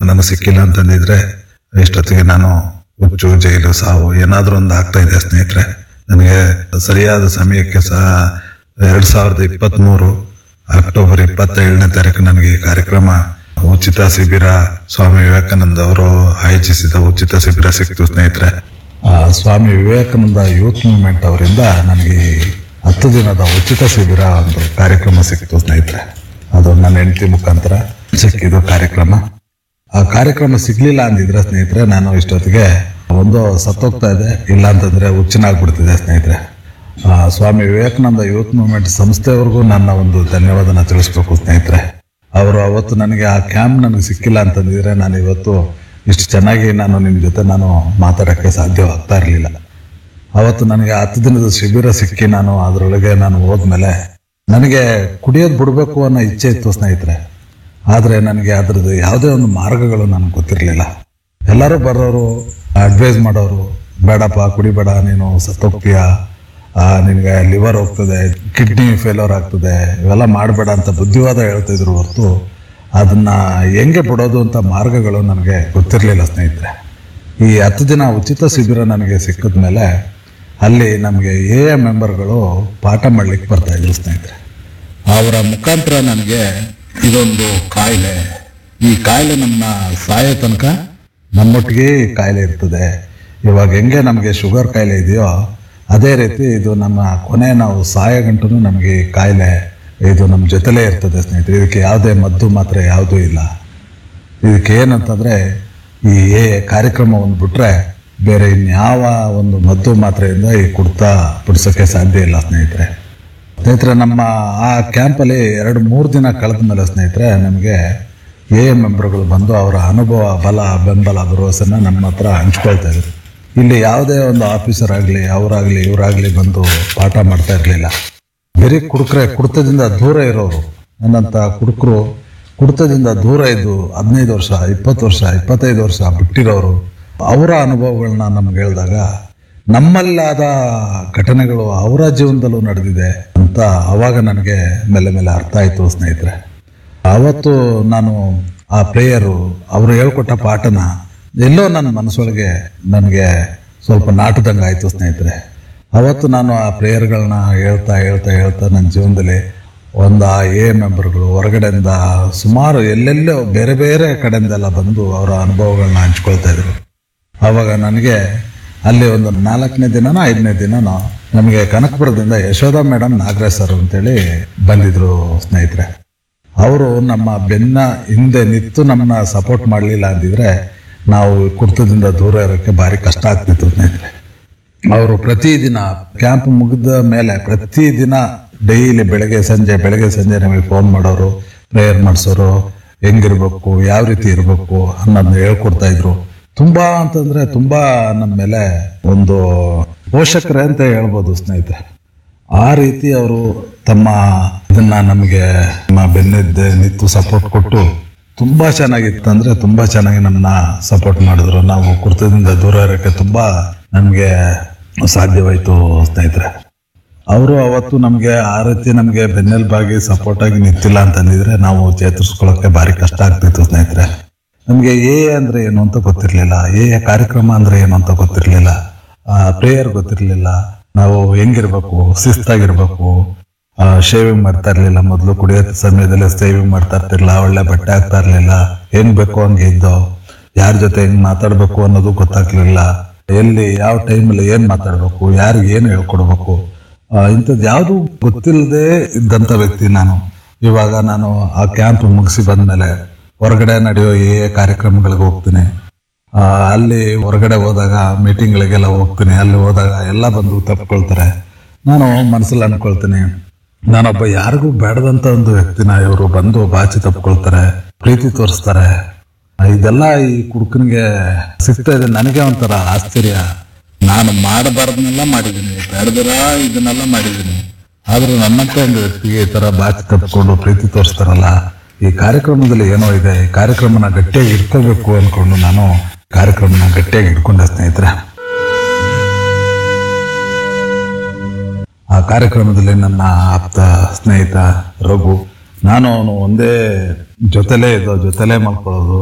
ನನಗೆ ಸಿಕ್ಕಿಲ್ಲ ಅಂತಂದಿದ್ರೆ ಇಷ್ಟೊತ್ತಿಗೆ ನಾನು ಹುಚ್ಚು ಜೈಲು ಸಾವು ಏನಾದ್ರೂ ಒಂದು ಆಗ್ತಾ ಇದೆ ಸ್ನೇಹಿತರೆ ನನಗೆ ಸರಿಯಾದ ಸಮಯಕ್ಕೆ ಸಹ ಎರಡ್ ಸಾವಿರದ ಇಪ್ಪತ್ತ್ ಮೂರು ಅಕ್ಟೋಬರ್ ಇಪ್ಪತ್ತೇಳನೇ ತಾರೀಕು ನನಗೆ ಈ ಕಾರ್ಯಕ್ರಮ ಉಚಿತ ಶಿಬಿರ ಸ್ವಾಮಿ ವಿವೇಕಾನಂದ ಅವರು ಆಯೋಜಿಸಿದ ಉಚಿತ ಶಿಬಿರ ಸಿಕ್ತು ಸ್ನೇಹಿತರೆ ಆ, ಸ್ವಾಮಿ ವಿವೇಕಾನಂದ ಯೂತ್ ಮೂವ್ಮೆಂಟ್ ಅವರಿಂದ ನನಗೆ ಈ ಹತ್ತು ದಿನದ ಉಚಿತ ಶಿಬಿರ ಒಂದು ಕಾರ್ಯಕ್ರಮ ಸಿಕ್ತು ಸ್ನೇಹಿತರೆ ಅದು ನನ್ನ ಹೆಂಡತಿ ಮುಖಾಂತರ ಸಿಕ್ಕಿದ್ದು ಕಾರ್ಯಕ್ರಮ ಆ ಕಾರ್ಯಕ್ರಮ ಸಿಗ್ಲಿಲ್ಲ ಅಂದಿದ್ರೆ ಸ್ನೇಹಿತರೆ ನಾನು ಇಷ್ಟೊತ್ತಿಗೆ ಒಂದು ಸತ್ತೋಗ್ತಾ ಇದೆ ಇಲ್ಲ ಅಂತಂದ್ರೆ ಹುಚ್ಚನಾಗ್ಬಿಡ್ತಿದೆ ಸ್ನೇಹಿತರೆ ಆ, ಸ್ವಾಮಿ ವಿವೇಕಾನಂದ ಯೂತ್ ಮೂವ್ಮೆಂಟ್ ಸಂಸ್ಥೆಯವ್ರಿಗೂ ನನ್ನ ಒಂದು ಧನ್ಯವಾದನ ತಿಳಿಸ್ಬೇಕು ಸ್ನೇಹಿತರೆ ಅವರು ಅವತ್ತು ನನಗೆ ಆ ಕ್ಯಾಂಪ್ ನನಗೆ ಸಿಕ್ಕಿಲ್ಲ ಅಂತಂದಿದ್ರೆ ನಾನು ಇವತ್ತು ಇಷ್ಟು ಚೆನ್ನಾಗಿ ನಾನು ನಿಮ್ಮ ಜೊತೆ ನಾನು ಮಾತಾಡೋಕ್ಕೆ ಸಾಧ್ಯವಾಗ್ತಾ ಇರಲಿಲ್ಲ ಅವತ್ತು ನನಗೆ ಹತ್ತು ದಿನದ ಶಿಬಿರ ಸಿಕ್ಕಿ ನಾನು ಅದರೊಳಗೆ ನಾನು ಹೋದ್ಮೇಲೆ ನನಗೆ ಕುಡಿಯೋದು ಬಿಡಬೇಕು ಅನ್ನೋ ಇಚ್ಛೆ ಇತ್ತು ಸ್ನೇಹಿತರೆ ಆದರೆ ನನಗೆ ಅದರದ್ದು ಯಾವುದೇ ಒಂದು ಮಾರ್ಗಗಳು ನನಗೆ ಗೊತ್ತಿರಲಿಲ್ಲ ಎಲ್ಲರೂ ಬರೋರು ಅಡ್ವೈಸ್ ಮಾಡೋರು ಬೇಡಪ್ಪ ಕುಡಿಬೇಡ ನೀನು ಸತ್ತೋಗ್ತೀಯ ಆ, ನಿನಗೆ ಲಿವರ್ ಹೋಗ್ತದೆ ಕಿಡ್ನಿ ಫೇಲ್ಯೂರ್ ಆಗ್ತದೆ ಇವೆಲ್ಲ ಮಾಡಬೇಡ ಅಂತ ಬುದ್ಧಿವಾದ ಹೇಳ್ತಿದ್ರು ಹೊರತು ಅದನ್ನ ಹೆಂಗೆ ಬಿಡೋದು ಅಂತ ಮಾರ್ಗಗಳು ನನಗೆ ಗೊತ್ತಿರಲಿಲ್ಲ ಸ್ನೇಹಿತರೆ ಈ ಹತ್ತು ದಿನ ಉಚಿತ ಶಿಬಿರ ನನಗೆ ಸಿಕ್ಕಿದ ಮೇಲೆ ಅಲ್ಲಿ ನಮಗೆ ಎ ಎ ಮೆಂಬರ್ಗಳು ಪಾಠ ಮಾಡ್ಲಿಕ್ಕೆ ಬರ್ತಾ ಇದ್ರು ಸ್ನೇಹಿತರೆ ಅವರ ಮುಖಾಂತರ ನನಗೆ ಇದೊಂದು ಕಾಯಿಲೆ ಈ ಕಾಯಿಲೆ ನಮ್ಮ ಸಾಯೋ ತನಕ ನಮ್ಮೊಟ್ಟಿಗೆ ಈ ಕಾಯಿಲೆ ಇರ್ತದೆ ಇವಾಗ ಹೆಂಗೆ ನಮಗೆ ಶುಗರ್ ಕಾಯಿಲೆ ಇದೆಯೋ ಅದೇ ರೀತಿ ಇದು ನಮ್ಮ ಕೊನೆ ನಾವು ಸಾಯೋ ಗಂಟು ನಮಗೆ ಈ ಕಾಯಿಲೆ ಇದು ನಮ್ಮ ಜೊತೆಲೇ ಇರ್ತದೆ ಸ್ನೇಹಿತರೆ ಇದಕ್ಕೆ ಯಾವುದೇ ಮದ್ದು ಮಾತ್ರ ಯಾವುದೂ ಇಲ್ಲ ಇದಕ್ಕೆ ಏನಂತಂದ್ರೆ ಈ ಏ ಕಾರ್ಯಕ್ರಮವನ್ನು ಬಿಟ್ರೆ ಬೇರೆ ಇನ್ಯಾವ ಒಂದು ಮದ್ದು ಮಾತ್ರೆಯಿಂದ ಈ ಕುಡ್ತಾ ಬಿಡ್ಸೋಕ್ಕೆ ಸಾಧ್ಯ ಇಲ್ಲ ಸ್ನೇಹಿತರೆ ಸ್ನೇಹಿತರೆ ನಮ್ಮ ಆ ಕ್ಯಾಂಪಲ್ಲಿ ಎರಡು ಮೂರು ದಿನ ಕಳೆದ ಮೇಲೆ ಸ್ನೇಹಿತರೆ ನಮಗೆ ಎ ಮೆಂಬರ್ಗಳು ಬಂದು ಅವರ ಅನುಭವ ಬಲ ಬೆಂಬಲ ಭರವಸೆನ ನಮ್ಮ ಹತ್ರ ಹಂಚ್ಕೊಳ್ತಾ ಇದ್ರು ಇಲ್ಲಿ ಯಾವುದೇ ಒಂದು ಆಫೀಸರ್ ಆಗಲಿ ಅವರಾಗಲಿ ಇವರಾಗಲಿ ಬಂದು ಪಾಠ ಮಾಡ್ತಾ ಇರಲಿಲ್ಲ ಬರೀ ಕುಡುಕ್ರೆ ಕುಡಿತದಿಂದ ದೂರ ಇರೋರು ನನ್ನಂಥ ಕುಡುಕರು ಕುಡಿತದಿಂದ ದೂರ ಇದ್ದು ಹದಿನೈದು ವರ್ಷ ಇಪ್ಪತ್ತು ವರ್ಷ ಇಪ್ಪತ್ತೈದು ವರ್ಷ ಬಿಟ್ಟಿರೋರು ಅವರ ಅನುಭವಗಳನ್ನ ನಮ್ಗೆ ಹೇಳಿದಾಗ ನಮ್ಮಲ್ಲಾದ ಘಟನೆಗಳು ಅವರ ಜೀವನದಲ್ಲೂ ನಡೆದಿದೆ ಅಂತ ಅವಾಗ ನನಗೆ ಮೇಲೆ ಮೇಲೆ ಅರ್ಥ ಆಯಿತು ಸ್ನೇಹಿತರೆ ಆವತ್ತು ನಾನು ಆ ಪ್ರೇಯರು ಅವರು ಹೇಳ್ಕೊಟ್ಟ ಪಾಠನ ಎಲ್ಲೋ ನನ್ನ ಮನಸ್ಸೊಳಗೆ ನನಗೆ ಸ್ವಲ್ಪ ನಾಟದಂಗೆ ಆಯಿತು ಸ್ನೇಹಿತರೆ ಅವತ್ತು ನಾನು ಆ ಪ್ರೇಯರ್ಗಳನ್ನ ಹೇಳ್ತಾ ಹೇಳ್ತಾ ಹೇಳ್ತಾ ನನ್ನ ಜೀವನದಲ್ಲಿ ಒಂದು ಆ ಎ ಮೆಂಬರ್ಗಳು ಹೊರಗಡೆಯಿಂದ ಸುಮಾರು ಎಲ್ಲೆಲ್ಲೋ ಬೇರೆ ಬೇರೆ ಕಡೆಯಿಂದೆಲ್ಲ ಬಂದು ಅವರ ಅನುಭವಗಳನ್ನ ಹಂಚ್ಕೊಳ್ತಾ ಇದ್ರು ಆವಾಗ ನನಗೆ ಅಲ್ಲಿ ಒಂದು ನಾಲ್ಕನೇ ದಿನನೋ ಐದನೇ ದಿನನೋ ನಮಗೆ ಕನಕಪುರದಿಂದ ಯಶೋಧ ಮೇಡಮ್ ನಾಗರಾಜ್ ಸರ್ ಅಂತೇಳಿ ಬಂದಿದ್ರು ಸ್ನೇಹಿತರೆ ಅವರು ನಮ್ಮ ಬೆನ್ನ ಹಿಂದೆ ನಿಂತು ನಮ್ಮನ್ನ ಸಪೋರ್ಟ್ ಮಾಡಲಿಲ್ಲ ಅಂದಿದ್ರೆ ನಾವು ಕುರ್ತದಿಂದ ದೂರ ಇರೋಕ್ಕೆ ಭಾರಿ ಕಷ್ಟ ಆಗ್ತಿತ್ತು ಸ್ನೇಹಿತರೆ ಅವರು ಪ್ರತಿದಿನ ಕ್ಯಾಂಪ್ ಮುಗಿದ ಮೇಲೆ ಪ್ರತಿದಿನ ಡೈಲಿ ಬೆಳಗ್ಗೆ ಸಂಜೆ ಬೆಳಗ್ಗೆ ಸಂಜೆ ನಮಗೆ ಫೋನ್ ಮಾಡೋರು ಪ್ರೇಯರ್ ಮಾಡಿಸೋರು ಹೆಂಗಿರ್ಬೇಕು ಯಾವ ರೀತಿ ಇರಬೇಕು ಅನ್ನೋದನ್ನ ಹೇಳ್ಕೊಡ್ತಾ ಇದ್ರು ತುಂಬಾ ಅಂತಂದ್ರೆ ತುಂಬಾ ನಮ್ಮ ಮೇಲೆ ಒಂದು ಪೋಷಕರೇ ಅಂತ ಹೇಳ್ಬೋದು ಸ್ನೇಹಿತರೆ ಆ ರೀತಿ ಅವರು ತಮ್ಮ ಇದನ್ನ ನಮಗೆ ನಮ್ಮ ಬೆನ್ನಿದ್ದೆ ನಿಂತು ಸಪೋರ್ಟ್ ಕೊಟ್ಟು ತುಂಬಾ ಚೆನ್ನಾಗಿತ್ತು ಅಂದ್ರೆ ತುಂಬಾ ಚೆನ್ನಾಗಿ ನಮ್ಮನ್ನ ಸಪೋರ್ಟ್ ಮಾಡಿದ್ರು ನಾವು ಕುರ್ತದಿಂದ ದೂರ ಇರೋಕ್ಕೆ ತುಂಬಾ ನಮಗೆ ಸಾಧ್ಯವಾಯಿತು ಸ್ನೇಹಿತರೆ ಅವರು ಅವತ್ತು ನಮಗೆ ಆ ರೀತಿ ನಮಗೆ ಬೆನ್ನೆಲುಬಾಗಿ ಸಪೋರ್ಟ್ ಆಗಿ ನಿಂತಿಲ್ಲ ಅಂತಂದಿದ್ರೆ ನಾವು ಚೇತರಿಸ್ಕೊಳ್ಳೋಕೆ ಭಾರಿ ಕಷ್ಟ ಆಗ್ತಿತ್ತು ಸ್ನೇಹಿತರೆ ನಮಗೆ ಎ ಅಂದ್ರೆ ಏನು ಅಂತ ಗೊತ್ತಿರಲಿಲ್ಲ ಎ ಕಾರ್ಯಕ್ರಮ ಅಂದ್ರೆ ಏನು ಅಂತ ಗೊತ್ತಿರಲಿಲ್ಲ ಪ್ರೇಯರ್ ಗೊತ್ತಿರಲಿಲ್ಲ ನಾವು ಹೆಂಗಿರ್ಬೇಕು ಶಿಸ್ತಾಗಿರ್ಬೇಕು ಶೇವಿಂಗ್ ಮಾಡ್ತಾ ಇರ್ಲಿಲ್ಲ ಮೊದಲು ಕುಡಿಯೋ ಸಮಯದಲ್ಲಿ ಸೇವಿಂಗ್ ಮಾಡ್ತಾ ಇರ್ತಿರ್ಲಿಲ್ಲ ಒಳ್ಳೆ ಬಟ್ಟೆ ಹಾಕ್ತಾ ಇರ್ಲಿಲ್ಲ ಹೆಂಗ್ ಬೇಕು ಹಂಗೆ ಇದ್ದೋ ಯಾರ ಜೊತೆ ಹೆಂಗ್ ಮಾತಾಡ್ಬೇಕು ಅನ್ನೋದು ಗೊತ್ತಾಗ್ಲಿಲ್ಲ ಎಲ್ಲಿ ಯಾವ ಟೈಮಲ್ಲಿ ಏನ್ ಮಾತಾಡ್ಬೇಕು ಯಾರಿಗೆ ಏನು ಹೇಳ್ಕೊಡ್ಬೇಕು ಇಂಥದ್ದು ಯಾವುದು ಗೊತ್ತಿಲ್ಲದೆ ಇದ್ದಂಥ ವ್ಯಕ್ತಿ ನಾನು ಇವಾಗ ನಾನು ಆ ಕ್ಯಾಂಪ್ ಮುಗಿಸಿ ಬಂದ್ಮೇಲೆ ಹೊರಗಡೆ ನಡೆಯೋ ಏ ಕಾರ್ಯಕ್ರಮಗಳಿಗೆ ಹೋಗ್ತೀನಿ ಆ, ಅಲ್ಲಿ ಹೊರಗಡೆ ಹೋದಾಗ ಮೀಟಿಂಗ್ಗಳಿಗೆಲ್ಲ ಹೋಗ್ತೀನಿ ಅಲ್ಲಿ ಹೋದಾಗ ಎಲ್ಲ ಬಂದು ತಪ್ಕೊಳ್ತಾರೆ ನಾನು ಮನಸ್ಸಲ್ಲಿ ಅನ್ಕೊಳ್ತೀನಿ ನಾನೊಬ್ಬ ಯಾರಿಗೂ ಬೇಡದಂತ ಒಂದು ವ್ಯಕ್ತಿನ ಇವರು ಬಂದು ಬಾಚಿ ತಪ್ಕೊಳ್ತಾರೆ ಪ್ರೀತಿ ತೋರಿಸ್ತಾರೆ ಇದೆಲ್ಲ ಈ ಕುಡುಕನಿಗೆ ಸಿಗ್ತಾ ಇದೆ ನನಗೆ ಒಂಥರ ಆಶ್ಚರ್ಯ ನಾನು ಮಾಡಬಾರ್ದನ್ನೆಲ್ಲ ಮಾಡಿದ್ದೀನಿ ಬೇಡದಿರ ಇದನ್ನೆಲ್ಲ ಮಾಡಿದ್ದೀನಿ ಆದ್ರೂ ನನ್ನಂತ ಒಂದು ವ್ಯಕ್ತಿಗೆ ಈ ತರ ಬಾಚಿ ತಪ್ಕೊಂಡು ಪ್ರೀತಿ ತೋರಿಸ್ತಾರಲ್ಲ ಈ ಕಾರ್ಯಕ್ರಮದಲ್ಲಿ ಏನೋ ಇದೆ ಈ ಕಾರ್ಯಕ್ರಮನ ಗಟ್ಟಿಯಾಗಿ ಇಟ್ಕೋಬೇಕು ಅನ್ಕೊಂಡು ನಾನು ಕಾರ್ಯಕ್ರಮನ ಗಟ್ಟಿಯಾಗಿ ಇಟ್ಕೊಂಡೆ ಸ್ನೇಹಿತರೆ ಆ ಕಾರ್ಯಕ್ರಮದಲ್ಲಿ ನನ್ನ ಆಪ್ತ ಸ್ನೇಹಿತ ರಘು ನಾನು ಅವನು ಒಂದೇ ಜೊತೆಲೇ ಇದ್ದೋ ಜೊತೆಲೇ ಮಾಡ್ಕೊಳ್ಳೋದು